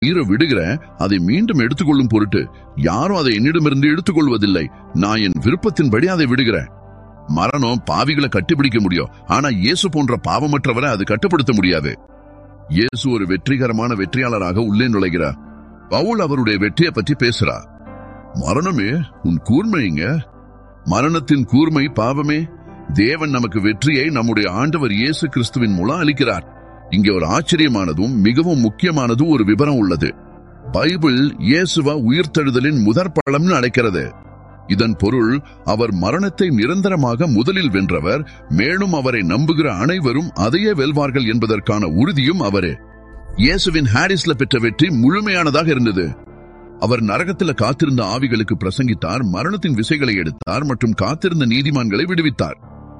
உயிர விடுகிறேன் அதை மீண்டும் எடுத்துக்கொள்ளும் பொருட்டு யாரும் அதை என்னிடமிருந்து எடுத்துக்கொள்வதில்லை நான் என் விருப்பத்தின்படி அதை விடுகிறேன் மரணம் பாவிகளை கட்டுப்பிடிக்க முடியும் ஆனா இயேசு போன்ற பாவமற்றவரை அது கட்டுப்படுத்த முடியாது இயேசு ஒரு வெற்றிகரமான வெற்றியாளராக உள்ளே நுழைகிறார் பவுல் அவருடைய வெற்றியை பற்றி பேசுறார் மரணமே உன் கூர்மைங்க மரணத்தின் கூர்மை பாவமே தேவன் நமக்கு வெற்றியை நம்முடைய ஆண்டவர் இயேசு கிறிஸ்துவின் மூலம் அளிக்கிறார் இங்கே ஒரு ஆச்சரியமானதும் மிகவும் முக்கியமானதும் ஒரு விவரம் உள்ளது பைபிள் இயேசுவா உயிர்த்தெழுதலின் முதற் பழம்னு அழைக்கிறது இதன் பொருள் அவர் மரணத்தை நிரந்தரமாக முதலில் வென்றவர் மேலும் அவரை நம்புகிற அனைவரும் அதையே வெல்வார்கள் என்பதற்கான உறுதியும் அவரே இயேசுவின் ஹாரிஸ்ல பெற்ற வெற்றி முழுமையானதாக இருந்தது அவர் நரகத்தில் காத்திருந்த ஆவிகளுக்கு பிரசங்கித்தார் மரணத்தின் விசைகளை எடுத்தார் மற்றும் காத்திருந்த நீதிமான்களை விடுவித்தார்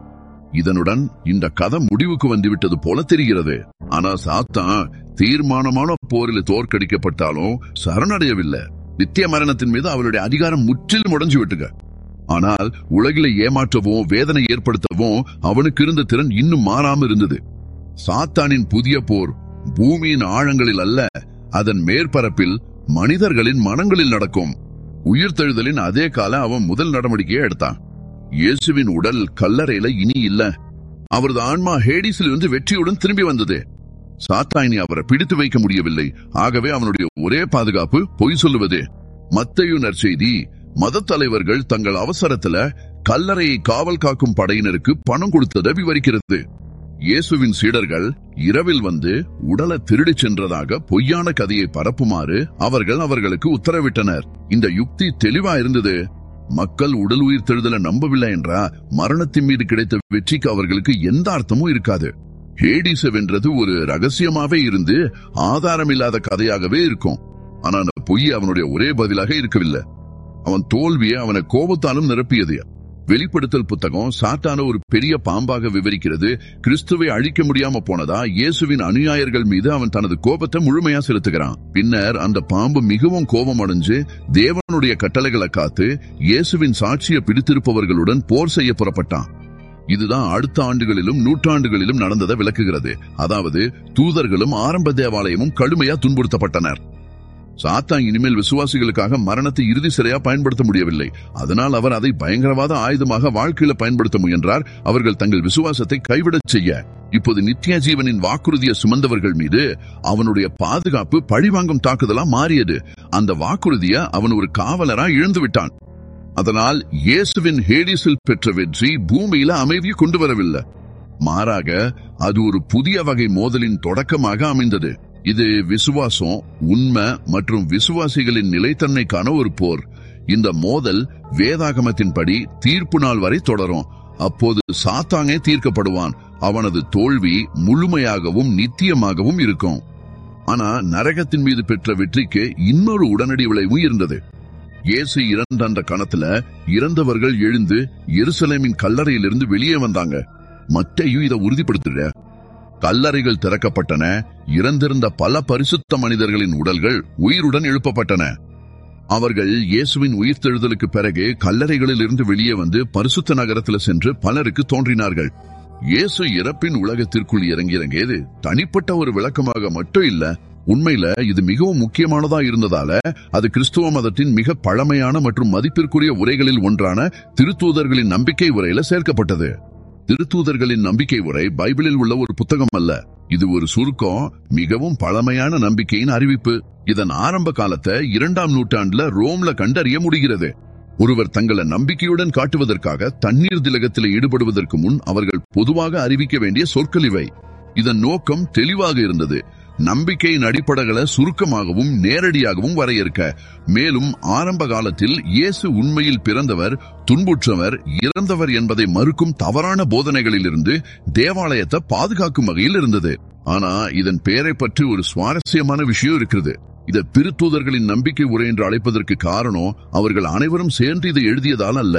இதனுடன் இந்த கதை முடிவுக்கு வந்துவிட்டது போல தெரிகிறது ஆனா சாத்தான் தீர்மானமான போரில் தோற்கடிக்கப்பட்டாலும் சரணடையவில்லை நித்திய மரணத்தின் மீது அவருடைய அதிகாரம் முற்றிலும் உடைஞ்சு விட்டுக ஆனால் உலகில ஏமாற்றவும் வேதனை ஏற்படுத்தவும் அவனுக்கு இருந்த திறன் இன்னும் மாறாம இருந்தது சாத்தானின் புதிய போர் பூமியின் ஆழங்களில் அல்ல அதன் மேற்பரப்பில் மனிதர்களின் மனங்களில் நடக்கும் உயிர்த்தெழுதலின் அதே கால அவன் முதல் நடவடிக்கையை எடுத்தான் இயேசுவின் உடல் கல்லறையில இனி இல்ல அவரது ஆன்மா ஹேடிஸில் இருந்து வெற்றியுடன் திரும்பி வந்தது சாத்தாயினி அவரை பிடித்து வைக்க முடியவில்லை ஆகவே அவனுடைய ஒரே பாதுகாப்பு பொய் சொல்லுவது மத்தையு நற்செய்தி மத தலைவர்கள் தங்கள் அவசரத்துல கல்லறையை காவல் காக்கும் படையினருக்கு பணம் கொடுத்ததை விவரிக்கிறது இயேசுவின் சீடர்கள் இரவில் வந்து உடலை திருடிச் சென்றதாக பொய்யான கதையை பரப்புமாறு அவர்கள் அவர்களுக்கு உத்தரவிட்டனர் இந்த யுக்தி தெளிவா இருந்தது மக்கள் உடல் உயிர் தெழுதலை நம்பவில்லை என்றா மரணத்தின் மீது கிடைத்த வெற்றிக்கு அவர்களுக்கு எந்த அர்த்தமும் இருக்காது ஹேடிஸ வென்றது ஒரு ரகசியமாவே இருந்து ஆதாரம் இல்லாத கதையாகவே இருக்கும் ஆனா அந்த பொய் அவனுடைய ஒரே பதிலாக இருக்கவில்லை அவன் தோல்வியை அவனை கோபத்தாலும் நிரப்பியது வெளிப்படுத்தல் புத்தகம் சாத்தான ஒரு பெரிய பாம்பாக விவரிக்கிறது கிறிஸ்துவை அழிக்க முடியாம போனதா இயேசுவின் அனுயாயர்கள் மீது அவன் தனது கோபத்தை முழுமையா செலுத்துகிறான் பின்னர் அந்த பாம்பு மிகவும் கோபம் அடைஞ்சு தேவனுடைய கட்டளைகளை காத்து இயேசுவின் சாட்சியை பிடித்திருப்பவர்களுடன் போர் செய்ய புறப்பட்டான் இதுதான் அடுத்த ஆண்டுகளிலும் நூற்றாண்டுகளிலும் நடந்ததை விளக்குகிறது அதாவது தூதர்களும் ஆரம்ப தேவாலயமும் கடுமையா துன்புறுத்தப்பட்டனர் சாத்தான் இனிமேல் விசுவாசிகளுக்காக மரணத்தை இறுதி சிறையா பயன்படுத்த முடியவில்லை அதனால் அவர் அதை பயங்கரவாத ஆயுதமாக வாழ்க்கையில பயன்படுத்த முயன்றார் அவர்கள் தங்கள் விசுவாசத்தை கைவிடச் செய்ய இப்போது நித்திய ஜீவனின் வாக்குறுதியை சுமந்தவர்கள் மீது அவனுடைய பாதுகாப்பு பழிவாங்கும் தாக்குதலா மாறியது அந்த வாக்குறுதிய அவன் ஒரு காவலரா இழந்து விட்டான் அதனால் இயேசுவின் ஹேடிஸில் பெற்ற வெற்றி பூமியில அமைதியை கொண்டு வரவில்லை மாறாக அது ஒரு புதிய வகை மோதலின் தொடக்கமாக அமைந்தது இது விசுவாசம் உண்மை மற்றும் விசுவாசிகளின் நிலைத்தன்மைக்கான ஒரு போர் இந்த மோதல் வேதாகமத்தின்படி தீர்ப்பு நாள் வரை தொடரும் அப்போது சாத்தானே தீர்க்கப்படுவான் அவனது தோல்வி முழுமையாகவும் நித்தியமாகவும் இருக்கும் ஆனா நரகத்தின் மீது பெற்ற வெற்றிக்கு இன்னொரு உடனடி விளைவும் இருந்தது இயேசு இறந்த அந்த கணத்துல இறந்தவர்கள் எழுந்து எருசலேமின் கல்லறையிலிருந்து வெளியே வந்தாங்க மத்தையும் இதை உறுதிப்படுத்துற கல்லறைகள் திறக்கப்பட்டன இறந்திருந்த பல பரிசுத்த மனிதர்களின் உடல்கள் உயிருடன் எழுப்பப்பட்டன அவர்கள் இயேசுவின் உயிர்த்தெழுதலுக்கு பிறகு கல்லறைகளில் இருந்து வெளியே வந்து பரிசுத்த நகரத்தில் சென்று பலருக்கு தோன்றினார்கள் இயேசு இறப்பின் உலகத்திற்குள் இறங்கி இறங்கியது தனிப்பட்ட ஒரு விளக்கமாக மட்டும் இல்ல உண்மையில இது மிகவும் முக்கியமானதா இருந்ததால அது கிறிஸ்துவ மதத்தின் மிக பழமையான மற்றும் மதிப்பிற்குரிய உரைகளில் ஒன்றான திருத்தூதர்களின் நம்பிக்கை உரையில சேர்க்கப்பட்டது திருத்தூதர்களின் நம்பிக்கை உரை பைபிளில் உள்ள ஒரு புத்தகம் அல்ல இது ஒரு சுருக்கம் மிகவும் பழமையான நம்பிக்கையின் அறிவிப்பு இதன் ஆரம்ப காலத்தை இரண்டாம் நூற்றாண்டுல ரோம்ல கண்டறிய முடிகிறது ஒருவர் தங்களை நம்பிக்கையுடன் காட்டுவதற்காக தண்ணீர் திலகத்தில் ஈடுபடுவதற்கு முன் அவர்கள் பொதுவாக அறிவிக்க வேண்டிய சொற்கள் இவை இதன் நோக்கம் தெளிவாக இருந்தது நம்பிக்கையின் அடிப்படைகளை சுருக்கமாகவும் நேரடியாகவும் வரையறுக்க மேலும் ஆரம்ப காலத்தில் இயேசு உண்மையில் பிறந்தவர் துன்புற்றவர் இறந்தவர் என்பதை மறுக்கும் தவறான போதனைகளிலிருந்து தேவாலயத்தை பாதுகாக்கும் வகையில் இருந்தது ஆனா இதன் பெயரை பற்றி ஒரு சுவாரஸ்யமான விஷயம் இருக்கிறது இதை திருத்தூதர்களின் நம்பிக்கை உரை என்று அழைப்பதற்கு காரணம் அவர்கள் அனைவரும் சேர்ந்து இதை எழுதியதால் அல்ல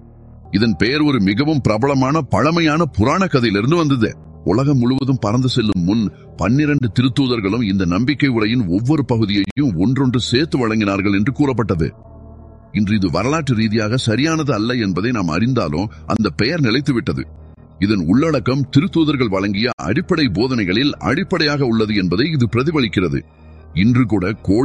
இதன் பெயர் ஒரு மிகவும் பிரபலமான பழமையான புராண கதையிலிருந்து வந்தது உலகம் முழுவதும் பறந்து செல்லும் முன் பன்னிரண்டு திருத்தூதர்களும் இந்த நம்பிக்கை உரையின் ஒவ்வொரு பகுதியையும் ஒன்றொன்று சேர்த்து வழங்கினார்கள் என்று கூறப்பட்டது இன்று இது வரலாற்று ரீதியாக சரியானது அல்ல என்பதை நாம் அறிந்தாலும் அந்த பெயர் நிலைத்துவிட்டது இதன் உள்ளடக்கம் திருத்தூதர்கள் வழங்கிய அடிப்படை போதனைகளில் அடிப்படையாக உள்ளது என்பதை இது பிரதிபலிக்கிறது இன்று கூட கோழி